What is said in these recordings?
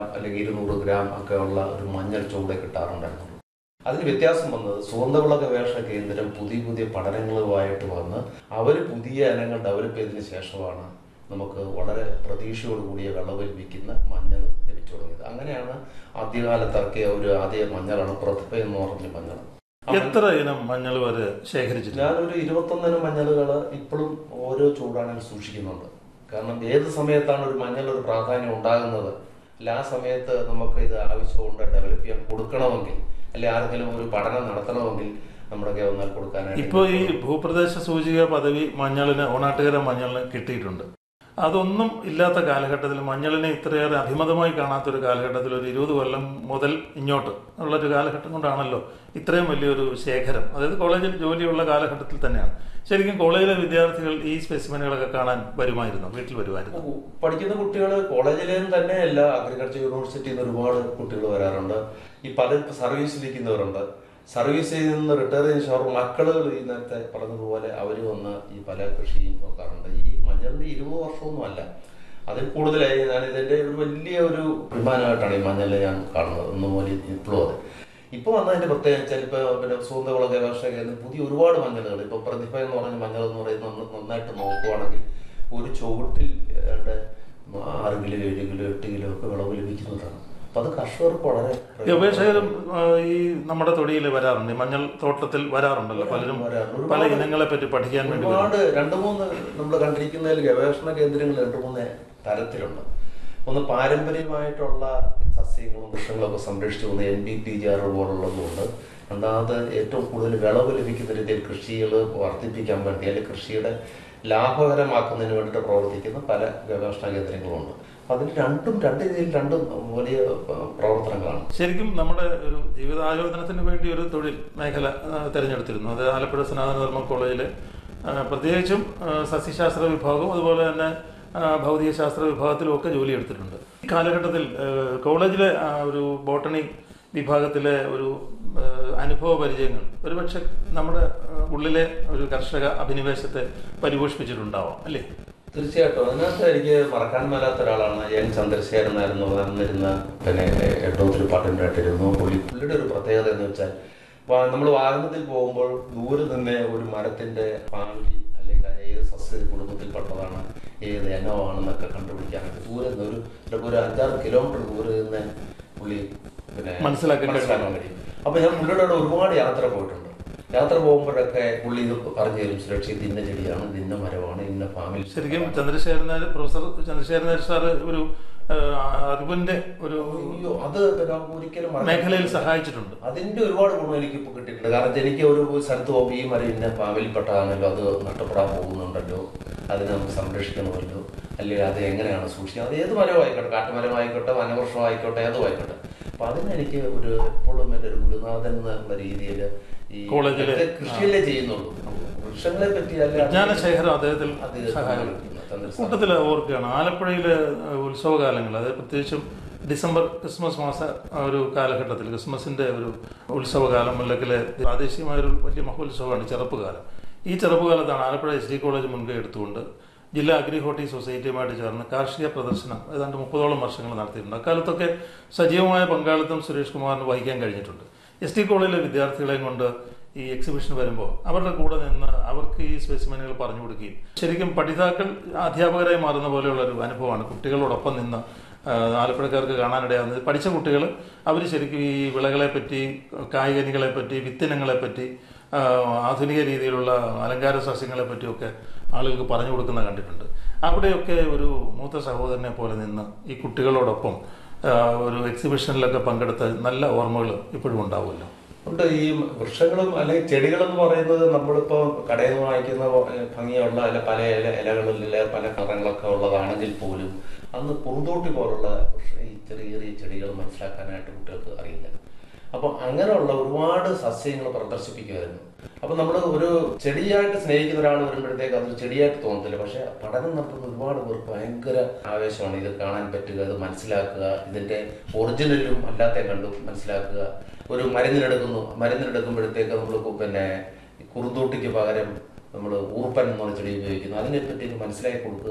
അല്ലെങ്കിൽ ഇരുന്നൂറ് ഗ്രാം ഒക്കെ ഉള്ള ഒരു മഞ്ഞൾ ചൂട് കിട്ടാറുണ്ടായിരുന്നു അതിന് വ്യത്യാസം വന്നത് സുഗന്ധവിള ഗവേഷണ കേന്ദ്രം പുതിയ പുതിയ പഠനങ്ങളുമായിട്ട് വന്ന് അവർ പുതിയ ഇനങ്ങൾ ഡെവലപ്പ് ചെയ്തതിന് ശേഷമാണ് നമുക്ക് വളരെ പ്രതീക്ഷയോട് കൂടിയ വിളവ് ലഭിക്കുന്ന മഞ്ഞൾ ലഭിച്ചു തുടങ്ങിയത് അങ്ങനെയാണ് ആദ്യകാലത്ത് ഇറക്കിയ ഒരു ആദ്യ മഞ്ഞളാണ് പ്രതിഭ എന്ന് പറഞ്ഞ മഞ്ഞൾ ആ മഞ്ഞൾ- എത്ര ഇനം മഞ്ഞൾ വരെ ശേഖരിച്ചിട്ടുണ്ട് ഞാനൊരു ഇരുപത്തൊന്നിനും മഞ്ഞളുകൾ ഇപ്പോഴും ഓരോ ചൂടാണെങ്കിൽ സൂക്ഷിക്കുന്നുണ്ട് കാരണം ഏത് സമയത്താണ് ഒരു മഞ്ഞൾ ഒരു പ്രാധാന്യം ഉണ്ടാകുന്നത് അല്ല ആ സമയത്ത് നമുക്ക് ഇത് ആവശ്യമുണ്ട് ഡെവലപ്പ് ചെയ്യാൻ കൊടുക്കണമെങ്കിൽ അല്ലെ ആരെങ്കിലും ഒരു പഠനം നടത്തണമെങ്കിൽ നമ്മുടെ വന്നാൽ കൊടുക്കാനായിട്ട് ഇപ്പോൾ ഈ ഭൂപ്രദേശ സൂചിക പദവി മഞ്ഞളിന് ഓണാട്ടുകര മഞ്ഞളിന് കിട്ടിയിട്ടുണ്ട് അതൊന്നും ഇല്ലാത്ത കാലഘട്ടത്തിൽ മഞ്ഞളിനെ ഇത്രയേറെ അഭിമതമായി കാണാത്ത ഒരു കാലഘട്ടത്തിൽ ഒരു ഇരുപത് കൊല്ലം മുതൽ ഇങ്ങോട്ട് ഉള്ള ഒരു കാലഘട്ടം കൊണ്ടാണല്ലോ ഇത്രയും വലിയൊരു ശേഖരം അതായത് കോളേജിൽ ജോലിയുള്ള കാലഘട്ടത്തിൽ തന്നെയാണ് ശരിക്കും കോളേജിലെ വിദ്യാർത്ഥികൾ ഈ സ്പെസിമെനുകളൊക്കെ കാണാൻ വരുമായിരുന്നു വീട്ടിൽ വരുമായിരുന്നു പഠിക്കുന്ന കുട്ടികൾ കോളേജിലും തന്നെയല്ല അഗ്രികൾച്ചർ യൂണിവേഴ്സിറ്റിയിൽ നിന്ന് ഒരുപാട് കുട്ടികൾ വരാറുണ്ട് ഈ പല സർവീസിലിരിക്കുന്നവരുണ്ട് സർവീസിൽ നിന്ന് റിട്ടയർ ചെയ്ത ശേഷം അവർ മക്കളുകൾ ഈ നേരത്തെ പറഞ്ഞതുപോലെ അവർ വന്ന് ഈ പല കൃഷിയും നോക്കാറുണ്ട് ഈ മഞ്ഞളിന്റെ ഇരുപത് വർഷമൊന്നും അല്ല അതിൽ കൂടുതലായി ഞാൻ ഇതിന്റെ ഒരു വലിയ ഒരു അഭിമാനമായിട്ടാണ് ഈ മഞ്ഞളിനെ ഞാൻ കാണുന്നത് ഒന്നു പോലെ ഇപ്പോഴും അതെ ഇപ്പൊ വന്നതിന്റെ പ്രത്യേകത വെച്ചാൽ ഇപ്പൊ പിന്നെ സുഗന്ധവിള ഗവേഷണ കേന്ദ്രം പുതിയ ഒരുപാട് മഞ്ഞളുകൾ ഇപ്പൊ പ്രതിഭ എന്ന് പറഞ്ഞ മഞ്ഞൾ എന്ന് പറയുന്നത് നമ്മൾ നന്നായിട്ട് നോക്കുവാണെങ്കിൽ ഒരു ചുവട്ടിൽ ഏതാണ്ട് ആറ് കിലോ ഏഴ് കിലോ എട്ട് കിലോ ഒക്കെ വിളവ് ലഭിക്കുന്നതാണ് അപ്പൊ അത് കർഷകർക്ക് വളരെ ഗവേഷകരും ആ, ഈ നമ്മുടെ തൊടിയിൽ വരാറുണ്ട് ഈ മഞ്ഞൾ തോട്ടത്തിൽ വരാറുണ്ടല്ലോ പലരും വരാറുണ്ട്. പല ഇനങ്ങളെ പറ്റി പഠിക്കാൻ വേണ്ടി വരും. ഒരുപാട് രണ്ട് മൂന്ന് നമ്മൾ കണ്ടിരിക്കുന്നതിൽ ഗവേഷണ കേന്ദ്രങ്ങൾ രണ്ട് മൂന്ന് തരത്തിലുണ്ട് ഒന്ന് പാരമ്പര്യമായിട്ടുള്ള സസ്യങ്ങളും വൃക്ഷങ്ങളും ഒക്കെ സംരക്ഷിച്ചു പോകുന്ന N B T G R പോലുള്ളതുകൊണ്ട് രണ്ടാമത് ഏറ്റവും കൂടുതൽ വിളവ് ലഭിക്കുന്ന രീതിയിൽ കൃഷികൾ വർദ്ധിപ്പിക്കാൻ വേണ്ടി അല്ലെങ്കിൽ കൃഷിയുടെ ലാഭകരമാക്കുന്നതിന് വേണ്ടിയിട്ട് പ്രവർത്തിക്കുന്ന പല ഗവേഷണ കേന്ദ്രങ്ങളുണ്ട് അപ്പൊ അതിന് രണ്ടും രണ്ട് രീതിയിൽ രണ്ടും വലിയ ഏഹ്, പ്രവർത്തനങ്ങളാണ് ശരിക്കും നമ്മുടെ ഒരു ജീവിതായോധനത്തിന് വേണ്ടി ഒരു തൊഴിൽ മേഖല ആ, തിരഞ്ഞെടുത്തിരുന്നു അത് ആലപ്പുഴ സനാതന ധർമ്മ കോളേജിൽ പ്രത്യേകിച്ചും ആ, സസ്യശാസ്ത്ര വിഭാഗവും അതുപോലെ തന്നെ ആ, ഭൗതികശാസ്ത്ര വിഭാഗത്തിലും ഒക്കെ ജോലി എടുത്തിട്ടുണ്ട് ഈ കാലഘട്ടത്തിൽ ആ, കോളേജിലെ ആ, ഒരു ബോട്ടണി വിഭാഗത്തിലെ ഒരു ആ, അനുഭവ പരിചയങ്ങൾ ഒരുപക്ഷെ നമ്മുടെ ആ, ഉള്ളിലെ ഒരു കർഷക അഭിനിവേശത്തെ പരിപോഷിപ്പിച്ചിട്ടുണ്ടാവാം അല്ലേ തീർച്ചയായിട്ടും അതിനകത്ത് എനിക്ക് മറക്കാൻ മേലാത്ത ഒരാളാണ് എൻ ചന്ദ്രശേഖരൻ നായിരുന്നു വന്നിരുന്ന പിന്നെ എട്ടോത്തിൽ പാട്ടിൻ്റെയായിട്ടിരുന്നു പുള്ളി പുള്ളിയുടെ ഒരു പ്രത്യേകത എന്ന് വെച്ചാൽ നമ്മൾ വാഹനത്തിൽ പോകുമ്പോൾ ദൂരെ തന്നെ ഒരു മരത്തിന്റെ ഫാമിലി അല്ലെങ്കിൽ അത് ഏത് സസ്യ കുടുംബത്തിൽപ്പെട്ടതാണ് ഏത് ഇനമാണെന്നൊക്കെ കണ്ടുപിടിക്കാനൊക്കെ ദൂരെ നിന്ന് ഒരു ചിലപ്പോൾ ഒരു അഞ്ചാറ് കിലോമീറ്റർ ദൂരെ നിന്ന് പുള്ളി പിന്നെ മനസ്സിലാക്കാൻ മനസ്സിലാക്കാൻ കഴിയും അപ്പൊ ഞാൻ പുള്ളിയുടെ കൂടെ ഒരുപാട് യാത്ര പോയിട്ടുണ്ട് യാത്ര പോകുമ്പോഴൊക്കെ പുള്ളി ഇത് പറഞ്ഞു തരും സുരക്ഷ ഇത് ഇന്ന ചെടിയാണ് ഇത് ഇന്ന മരമാണ് ഇന്ന ഫാമിലി ശരിക്കും ചന്ദ്രശേഖരൻ നായർ പ്രൊഫസർ ചന്ദ്രശേഖരൻ നായർ സാറ് ഒരു ആ, അറിവിന്റെ ഒരു അയ്യോ അത് പിന്നെ ഒരിക്കലും മറക്കാൻ മേഖലയിൽ സഹായിച്ചിട്ടുണ്ട് അതിന്റെ ഒരുപാട് ഗുണം എനിക്ക് ഇപ്പൊ കിട്ടിയിട്ടുണ്ട് കാരണം എനിക്ക് ഒരു സ്ഥലത്ത് പോകുമ്പോൾ ഈ മരം ഇന്ന ഫാമിലിപ്പെട്ടതാണല്ലോ അത് നഷ്ടപ്പെടാൻ പോകുന്നുണ്ടല്ലോ അതിനെ നമുക്ക് സംരക്ഷിക്കണമല്ലോ അല്ലെങ്കിൽ അത് എങ്ങനെയാണ് സൂക്ഷിക്കുക അത് ഏത് മരവും ആയിക്കോട്ടെ കാട്ടുമരമായിക്കോട്ടെ വനവൃക്ഷം ആയിക്കോട്ടെ ഏതും ആയിക്കോട്ടെ അപ്പൊ അതിനെനിക്ക് ഒരു എപ്പോഴും എൻ്റെ ഒരു ഗുരുനാഥൻ എന്നുള്ള രീതിയിൽ ഈ കോളേജില് ഇതൊക്കെ കൃഷിയല്ലേ ചെയ്യുന്നുള്ളൂ വൃക്ഷങ്ങളെ പറ്റി അല്ല വിജ്ഞാനശേഖരം അദ്ദേഹത്തിൽ അദ്ദേഹം സഹായം ചന്ദ്രശേഖരൻ. കൂട്ടത്തിൽ ഓർക്കുകയാണ് ആലപ്പുഴയിലെ ആ, ഉത്സവകാലങ്ങൾ അതായത് പ്രത്യേകിച്ചും ഡിസംബർ ക്രിസ്മസ് മാസ ആ ഒരു കാലഘട്ടത്തിൽ ക്രിസ്മസിന്റെ ഒരു ഉത്സവകാലം അല്ലെങ്കിൽ പ്രാദേശികമായ ഒരു വലിയ മഹോത്സവമാണ് ചെറുപ്പ് കാലം ഈ ചെറുപ്പ് കാലത്താണ് ആലപ്പുഴ എസ് ഡി കോളേജ് മുൻകൈ എടുത്തുകൊണ്ട് ജില്ലാ അഗ്രി ഹോർട്ടി സൊസൈറ്റിയുമായിട്ട് ചേർന്ന് കാർഷിക പ്രദർശനം ഏതാണ്ട് മുപ്പതോളം വർഷങ്ങൾ നടത്തിയിട്ടുണ്ട് അക്കാലത്തൊക്കെ സജീവമായ പങ്കാളിത്തം സുരേഷ് കുമാറിന് വഹിക്കാൻ കഴിഞ്ഞിട്ടുണ്ട് എസ് ടി കോളേജിലെ വിദ്യാർത്ഥികളെയും കൊണ്ട് ഈ എക്സിബിഷൻ വരുമ്പോൾ അവരുടെ കൂടെ നിന്ന് അവർക്ക് ഈ സ്പെസിമെനുകൾ പറഞ്ഞു കൊടുക്കുകയും ശരിക്കും പഠിതാക്കൾ അധ്യാപകരായി മാറുന്ന പോലെയുള്ള ഒരു അനുഭവമാണ് കുട്ടികളോടൊപ്പം നിന്ന് ആ, ആലപ്പുഴക്കാർക്ക് കാണാനിടയാവുന്നത് പഠിച്ച കുട്ടികൾ അവർ ശരിക്കും ഈ വിളകളെ പറ്റി കായികനികളെ പറ്റി വിത്തിനങ്ങളെ പറ്റി ആ, ആധുനിക രീതിയിലുള്ള അലങ്കാര സസ്യങ്ങളെ പറ്റിയൊക്കെ ആളുകൾക്ക് പറഞ്ഞു കൊടുക്കുന്ന കണ്ടിട്ടുണ്ട് അവിടെയൊക്കെ ഒരു മൂത്ത സഹോദരനെ പോലെ നിന്ന് ഈ കുട്ടികളോടൊപ്പം ആ, ഒരു എക്സിബിഷനിലൊക്കെ പങ്കെടുത്ത നല്ല ഓർമ്മകൾ ഇപ്പോഴും ഉണ്ടാവുമല്ലോ ഉണ്ട് ഈ വൃക്ഷങ്ങളും അല്ലെങ്കിൽ ചെടികളെന്ന് പറയുന്നത് നമ്മളിപ്പോ കടയിൽ നിന്ന് വാങ്ങിക്കുന്ന ഏഹ്, ഭംഗിയുള്ള അല്ല പല ഇല ഇലകളിൽ പല നിറങ്ങളൊക്കെ ഉള്ളതാണെങ്കിൽ പോലും അന്ന് പൂന്തോട്ടി പോലുള്ള വൃക്ഷ- ഈ ചെറിയ ചെറിയ ചെടികൾ മനസ്സിലാക്കാനായിട്ട് കുട്ടികൾക്ക് അറിയില്ല അപ്പൊ അങ്ങനെയുള്ള ഒരുപാട് സസ്യങ്ങൾ പ്രദർശിപ്പിക്കുമായിരുന്നു അപ്പൊ നമ്മൾ ഒരു ചെടിയായിട്ട് സ്നേഹിക്കുന്ന ഒരാൾ വരുമ്പോഴത്തേക്ക് അതൊരു ചെടിയായിട്ട് തോന്നത്തില്ല പക്ഷെ പഠനം നടത്തുന്ന ഒരുപാട് പേർക്ക് ഭയങ്കര ആവേശമാണ് ഇത് കാണാൻ പറ്റുക ഇത് മനസ്സിലാക്കുക ഇതിന്റെ ഒറിജിനലും അല്ലാത്ത കണ്ടും മനസ്സിലാക്കുക ഒരു മരുന്നിനെടുക്കുന്നു മരുന്നിനെടുക്കുമ്പോഴത്തേക്ക് നമ്മൾ പിന്നെ കുറുന്തോട്ടിക്ക് പകരം നമ്മൾ ഊർപ്പൻ എന്ന് പറഞ്ഞ ചെടി ഉപയോഗിക്കുന്നു അതിനെപ്പറ്റി മനസ്സിലാക്കി കൊടുക്കുക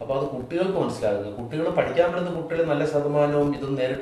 അപ്പോൾ അത് കുട്ടികൾക്ക് മനസ്സിലാകുക കുട്ടികൾ പഠിക്കാൻ പറ്റുന്ന കുട്ടികൾ നല്ല ശതമാനവും ഇത് നേരിട്ട്